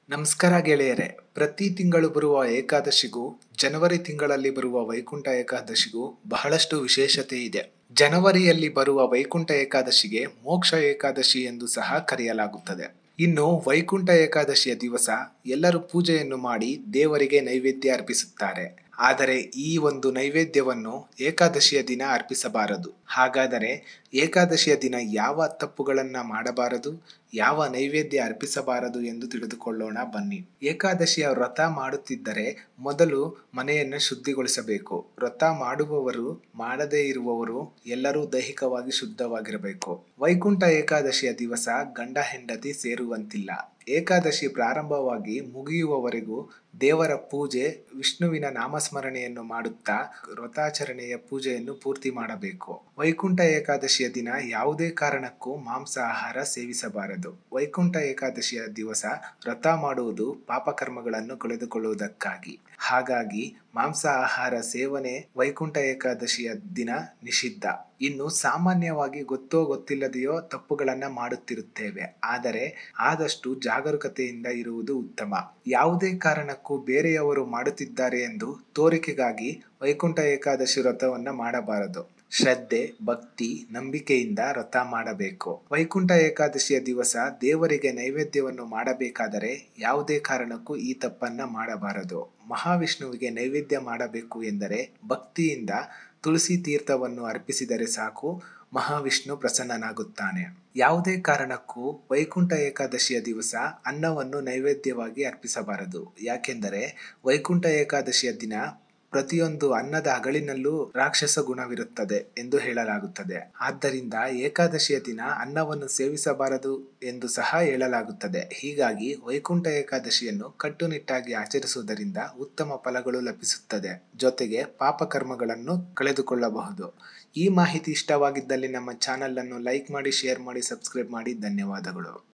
ನಮಸ್ಕಾರ ಗೆಳೆಯರೆ ಪ್ರತಿ ತಿಂಗಳು ಬರುವ ಏಕಾದಶಿಗೂ ಜನವರಿ ತಿಂಗಳಲ್ಲಿ ಬರುವ ವೈಕುಂಠ ಏಕಾದಶಿಗೂ ಬಹಳಷ್ಟು ವಿಶೇಷತೆ ಇದೆ ಜನವರಿಯಲ್ಲಿ ಬರುವ ವೈಕುಂಠ ಏಕಾದಶಿಗೆ ಮೋಕ್ಷ ಏಕಾದಶಿ ಎಂದು ಸಹ ಕರೆಯಲಾಗುತ್ತದೆ ಇನ್ನು ವೈಕುಂಠ ಏಕಾದಶಿಯ ದಿವಸ ಎಲ್ಲರೂ ಪೂಜೆಯನ್ನು ಮಾಡಿ ದೇವರಿಗೆ ನೈವೇದ್ಯ ಅರ್ಪಿಸುತ್ತಾರೆ ಆದರೆ ಈ ಒಂದು ನೈವೇದ್ಯವನ್ನು ಏಕಾದಶಿಯ ದಿನ ಅರ್ಪಿಸಬಾರದು ಹಾಗಾದರೆ ಏಕಾದಶಿಯ ದಿನ ಯಾವ ತಪ್ಪುಗಳನ್ನ ಮಾಡಬಾರದು ಯಾವ ನೈವೇದ್ಯ ಅರ್ಪಿಸಬಾರದು ಎಂದು ತಿಳಿದುಕೊಳ್ಳೋಣ ಬನ್ನಿ ಏಕಾದಶಿಯ ವ್ರತ ಮಾಡುತ್ತಿದ್ದರೆ ಮೊದಲು ಮನೆಯನ್ನು ಶುದ್ಧಿಗೊಳಿಸಬೇಕು ವ್ರತ ಮಾಡುವವರು ಮಾಡದೇ ಇರುವವರು ಎಲ್ಲರೂ ದೈಹಿಕವಾಗಿ ಶುದ್ಧವಾಗಿರಬೇಕು ವೈಕುಂಠ ಏಕಾದಶಿಯ ದಿವಸ ಗಂಡ ಹೆಂಡತಿ ಸೇರುವಂತಿಲ್ಲ ಏಕಾದಶಿ ಪ್ರಾರಂಭವಾಗಿ ಮುಗಿಯುವವರೆಗೂ ದೇವರ ಪೂಜೆ ವಿಷ್ಣುವಿನ ನಾಮಸ್ಮರಣೆಯನ್ನು ಮಾಡುತ್ತಾ ವ್ರತಾಚರಣೆಯ ಪೂಜೆಯನ್ನು ಪೂರ್ತಿ ಮಾಡಬೇಕು ವೈಕುಂಠ ಏಕಾದಶಿಯ ದಿನ ಯಾವುದೇ ಕಾರಣಕ್ಕೂ ಮಾಂಸ ಆಹಾರ ಸೇವಿಸಬಾರದು ವೈಕುಂಠ ಏಕಾದಶಿಯ ದಿವಸ ವ್ರತ ಮಾಡುವುದು ಪಾಪಕರ್ಮಗಳನ್ನು ಕಳೆದುಕೊಳ್ಳುವುದಕ್ಕಾಗಿ ಹಾಗಾಗಿ ಮಾಂಸ ಆಹಾರ ಸೇವನೆ ವೈಕುಂಠ ಏಕಾದಶಿಯ ದಿನ ನಿಷಿದ್ಧ ಇನ್ನು ಸಾಮಾನ್ಯವಾಗಿ ಗೊತ್ತೋ ಗೊತ್ತಿಲ್ಲದೆಯೋ ತಪ್ಪುಗಳನ್ನ ಮಾಡುತ್ತಿರುತ್ತೇವೆ ಆದರೆ ಆದಷ್ಟು ಜಾಗರೂಕತೆಯಿಂದ ಇರುವುದು ಉತ್ತಮ ಯಾವುದೇ ಕಾರಣಕ್ಕೂ ಬೇರೆಯವರು ಮಾಡುತ್ತಿದ್ದಾರೆ ಎಂದು ತೋರಿಕೆಗಾಗಿ ವೈಕುಂಠ ಏಕಾದಶಿ ವ್ರತವನ್ನ ಮಾಡಬಾರದು ಶ್ರದ್ಧೆ ಭಕ್ತಿ ನಂಬಿಕೆಯಿಂದ ವ್ರತ ಮಾಡಬೇಕು ವೈಕುಂಠ ಏಕಾದಶಿಯ ದಿವಸ ದೇವರಿಗೆ ನೈವೇದ್ಯವನ್ನು ಮಾಡಬೇಕಾದರೆ ಯಾವುದೇ ಕಾರಣಕ್ಕೂ ಈ ತಪ್ಪನ್ನ ಮಾಡಬಾರದು ಮಹಾವಿಷ್ಣುವಿಗೆ ನೈವೇದ್ಯ ಮಾಡಬೇಕು ಎಂದರೆ ಭಕ್ತಿಯಿಂದ ತುಳಸಿ ತೀರ್ಥವನ್ನು ಅರ್ಪಿಸಿದರೆ ಸಾಕು ಮಹಾವಿಷ್ಣು ಪ್ರಸನ್ನನಾಗುತ್ತಾನೆ ಯಾವುದೇ ಕಾರಣಕ್ಕೂ ವೈಕುಂಠ ಏಕಾದಶಿಯ ದಿವಸ ಅನ್ನವನ್ನು ನೈವೇದ್ಯವಾಗಿ ಅರ್ಪಿಸಬಾರದು ಯಾಕೆಂದರೆ ವೈಕುಂಠ ಏಕಾದಶಿಯ ದಿನ ಪ್ರತಿಯೊಂದು ಅನ್ನದ ಅಗಳಿನಲ್ಲೂ ರಾಕ್ಷಸ ಗುಣವಿರುತ್ತದೆ ಎಂದು ಹೇಳಲಾಗುತ್ತದೆ ಆದ್ದರಿಂದ ಏಕಾದಶಿಯ ದಿನ ಅನ್ನವನ್ನು ಸೇವಿಸಬಾರದು ಎಂದು ಸಹ ಹೇಳಲಾಗುತ್ತದೆ ಹೀಗಾಗಿ ವೈಕುಂಠ ಏಕಾದಶಿಯನ್ನು ಕಟ್ಟುನಿಟ್ಟಾಗಿ ಆಚರಿಸುವುದರಿಂದ ಉತ್ತಮ ಫಲಗಳು ಲಭಿಸುತ್ತದೆ ಜೊತೆಗೆ ಪಾಪಕರ್ಮಗಳನ್ನು ಕಳೆದುಕೊಳ್ಳಬಹುದು ಈ ಮಾಹಿತಿ ಇಷ್ಟವಾಗಿದ್ದಲ್ಲಿ ನಮ್ಮ ಚಾನಲ್ ಅನ್ನು ಲೈಕ್ ಮಾಡಿ ಶೇರ್ ಮಾಡಿ ಸಬ್ಸ್ಕ್ರೈಬ್ ಮಾಡಿ ಧನ್ಯವಾದಗಳು